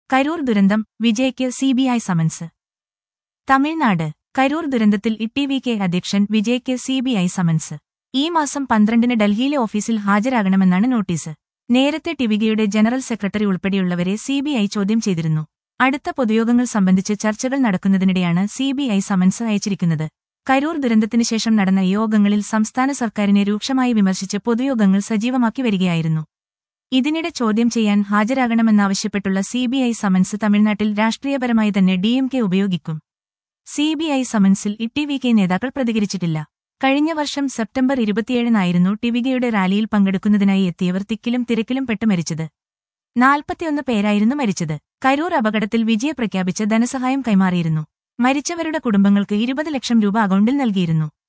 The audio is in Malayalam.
കരൂർ ദുരന്തം വിജയ്ക്ക് സിബിഐ സമൻസ് തമിഴ്നാട് കരൂർ ദുരന്തത്തിൽ ഇ കെ അധ്യക്ഷൻ വിജയ്ക്ക് സിബിഐ സമൻസ് ഈ മാസം പന്ത്രണ്ടിന് ഡൽഹിയിലെ ഓഫീസിൽ ഹാജരാകണമെന്നാണ് നോട്ടീസ് നേരത്തെ ടിവികയുടെ ജനറൽ സെക്രട്ടറി ഉൾപ്പെടെയുള്ളവരെ സിബിഐ ചോദ്യം ചെയ്തിരുന്നു അടുത്ത പൊതുയോഗങ്ങൾ സംബന്ധിച്ച് ചർച്ചകൾ നടക്കുന്നതിനിടെയാണ് സിബിഐ സമൻസ് അയച്ചിരിക്കുന്നത് കരൂർ ദുരന്തത്തിന് ശേഷം നടന്ന യോഗങ്ങളിൽ സംസ്ഥാന സർക്കാരിനെ രൂക്ഷമായി വിമർശിച്ച് പൊതുയോഗങ്ങൾ സജീവമാക്കി വരികയായിരുന്നു ഇതിനിടെ ചോദ്യം ചെയ്യാൻ ഹാജരാകണമെന്നാവശ്യപ്പെട്ടുള്ള സിബിഐ സമൻസ് തമിഴ്നാട്ടിൽ രാഷ്ട്രീയപരമായി തന്നെ ഡിഎംകെ ഉപയോഗിക്കും സിബിഐ സമൻസിൽ ഇ നേതാക്കൾ പ്രതികരിച്ചിട്ടില്ല കഴിഞ്ഞ വർഷം സെപ്റ്റംബർ ഇരുപത്തിയേഴിനായിരുന്നു ടിവികയുടെ റാലിയിൽ പങ്കെടുക്കുന്നതിനായി എത്തിയവർ തിക്കിലും തിരക്കിലും പെട്ട് മരിച്ചത് നാൽപ്പത്തിയൊന്ന് പേരായിരുന്നു മരിച്ചത് കരൂർ അപകടത്തിൽ വിജയ പ്രഖ്യാപിച്ച് ധനസഹായം കൈമാറിയിരുന്നു മരിച്ചവരുടെ കുടുംബങ്ങൾക്ക് ഇരുപത് ലക്ഷം രൂപ അക്കൗണ്ടിൽ നൽകിയിരുന്നു